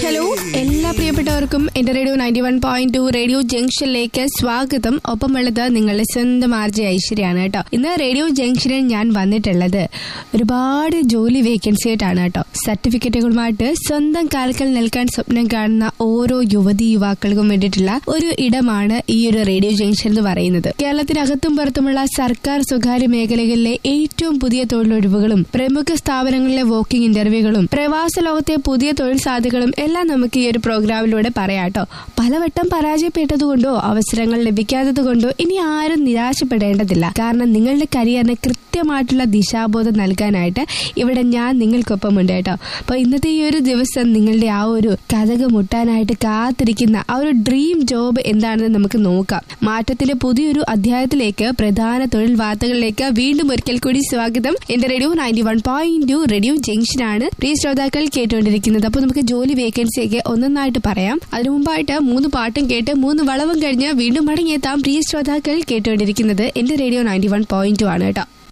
hello എല്ലാ പ്രിയപ്പെട്ടവർക്കും എന്റെ radio ninety one point two radio ജംഗ്ഷനിലേക്ക് സ്വാഗതം ഒപ്പമുള്ളത് നിങ്ങളുടെ സ്വന്തം ആർജെ ഐശ്വര്യാണ് കേട്ടോ ഇന്ന് റേഡിയോ ജംഗ്ഷനിൽ ഞാൻ വന്നിട്ടുള്ളത് ഒരുപാട് ജോലി വേക്കൻസി ആയിട്ടാണ് കേട്ടോ സർട്ടിഫിക്കറ്റുകളുമായിട്ട് സ്വന്തം കാൽക്കൽ നിൽക്കാൻ സ്വപ്നം കാണുന്ന ഓരോ യുവതി യുവാക്കൾക്കും വേണ്ടിയിട്ടുള്ള ഒരു ഇടമാണ് ഈ ഒരു റേഡിയോ ജംഗ്ഷൻ എന്ന് പറയുന്നത് കേരളത്തിനകത്തും പുറത്തുമുള്ള സർക്കാർ സ്വകാര്യ മേഖലകളിലെ ഏറ്റവും പുതിയ തൊഴിലൊഴിവുകളും പ്രമുഖ സ്ഥാപനങ്ങളിലെ വോക്കിംഗ് ഇന്റർവ്യൂകളും പ്രവാസ ലോകത്തെ പുതിയ തൊഴിൽ സാധ്യതകളും എല്ലാം നമുക്ക് ഈ ഒരു പ്രോഗ്രാമിലൂടെ പറയാട്ടോ പലവട്ടം പരാജയപ്പെട്ടതുകൊണ്ടോ അവസരങ്ങൾ ലഭിക്കാത്തതുകൊണ്ടോ ഇനി ആരും നിരാശപ്പെടേണ്ടതില്ല കാരണം നിങ്ങളുടെ കരിയറിന് കൃത്യമായിട്ടുള്ള ദിശാബോധം നൽകാനായിട്ട് ഇവിടെ ഞാൻ നിങ്ങൾക്കൊപ്പമുണ്ട് കേട്ടോ അപ്പൊ ഇന്നത്തെ ഈ ഒരു ദിവസം നിങ്ങളുടെ ആ ഒരു കഥക മുട്ടാനായിട്ട് കാത്തിരിക്കുന്ന ആ ഒരു ഡ്രീം ജോബ് എന്താണെന്ന് നമുക്ക് നോക്കാം മാറ്റത്തിന്റെ പുതിയൊരു അധ്യായത്തിലേക്ക് പ്രധാന തൊഴിൽ വാർത്തകളിലേക്ക് വീണ്ടും ഒരിക്കൽ കൂടി സ്വാഗതം എന്റെ radio ninety one point two radio ജംഗ്ഷനാണ് പ്രിയ ശ്രോതാക്കൾ കേട്ടുകൊണ്ടിരിക്കുന്നത് അപ്പൊ നമുക്ക് ജോലി വേക്കൻസിയൊക്കെ ഒന്നൊന്നായിട്ട് പറയാം അതിനു മുമ്പായിട്ട് മൂന്ന് പാട്ടും കേട്ട് മൂന്ന് വളവും കഴിഞ്ഞ് വീണ്ടും മടങ്ങിയെത്താം പ്രിയ ശ്രോതാക്കൾ കേട്ടുകൊണ്ടിരിക്കുന്നത് എന്റെ radio ninety one point two ആണ് കേട്ടോ